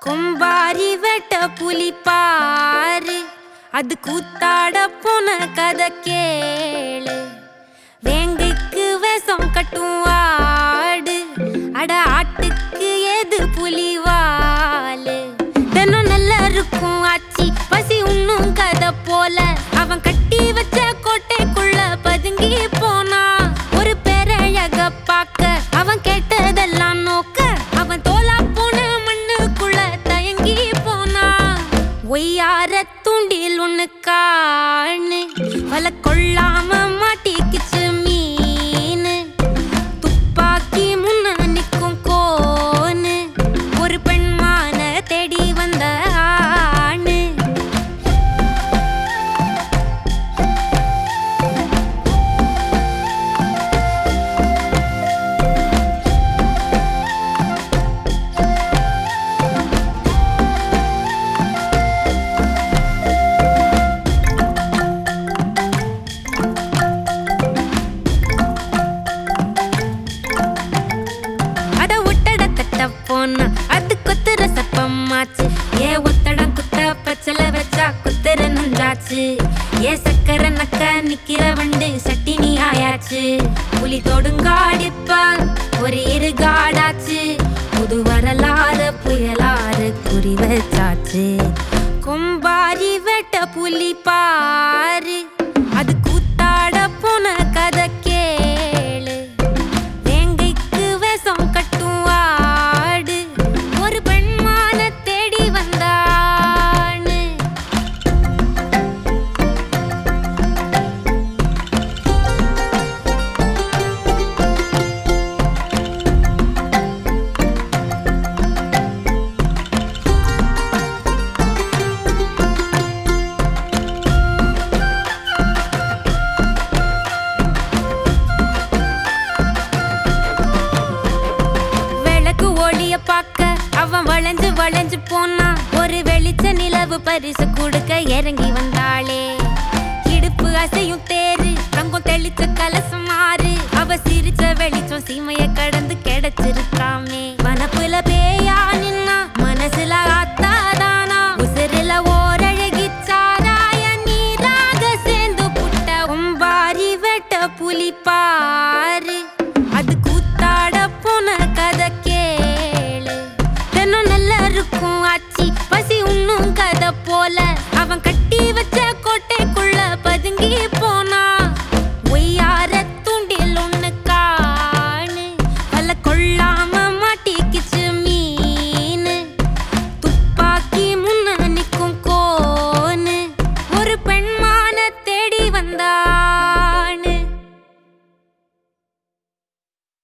கொம்பாரி வெட்ட புலி பாரு அது கூத்தாட போன கதை கேளு வேங்கைக்கு வேஷம் கட்டும் ஆடு அட ஆட்டுக்கு ஏது புலி வாலு தினம் நல்லா இருக்கும் ஆச்சி பசி உண்ணும் கதை போல அவன் கட்டி வச்ச கோட்டைக்குள்ள பதுங்கி போனா ஒரு பேரழக பார்க்க அவன் கேட்டதெல்லாம் நோக்க அவன் தோலா போன மண்ணுக்குள்ள தயங்கி போனா ஒய்யார தூண்டில் ஒண்ணு காணு வல கொள்ளாம மாட்டிக்கிச்சு மீனு துப்பாக்கி முன்ன நிக்கும் கோனு ஒரு பெண்மான தேடி வந்த ஆணு அட ஒட்டட தட்ட போனா அது கொத்துற சப்பமாச்சு ஏ ஒத்தடம் குத்த பச்சல வச்சா குத்துற நஞ்சாச்சு ஏ சக்கர நக்க நிக்கிற வண்டு சட்டினி ஆயாச்சு புலி தொடுங்காடிப்ப ஒரு இருகாடாச்சு புது வரலாறு புயலாறு குறி வச்சாச்சு கொம்பாரி வெட்ட புலி பாரு அது கூத்தாட போன கதை கேளு வேங்கைக்கு வேஷம் கட்டும் ஆடு ஒரு பெண்மான தேடி வந்தான்னு விளக்கு ஒளிய பார்க்க அவன் வளைஞ்சு வளைஞ்சு போனான் ஒரு வெளிச்ச நிலவு பரிசு கொடுக்க இறங்கி வந்தாளே இடுப்பு அசையும் தேரு தங்கம் தெளிச்ச கலசம் மாறு அவ சிரிச்ச வெளிச்சம் சீமைய கடந்து கிடைச்சிருக்காமே வனப்புல பேயா நின்னா மனசுல ஆத்தாதானா உசிரில ஓரழகி சாராய நீராக சேர்ந்து புட்ட ஒம்பாரி வெட்ட புலி பாரு அது கூத்தாட போன கதை கேளு தினம் நல்லா இருக்கும் ஆச்சி பசி உண்ணும் கதை போல அவன் கட்டி வச்ச கோட்டைக்குள்ள பதுங்கி போனா ஒய்யார தூண்டில் ஒண்ணு காணு வல கொள்ளாம மாட்டிக்கிச்சு மீனு துப்பாக்கி முன்ன நிக்கும் கோனு ஒரு பெண்மான தேடி வந்தா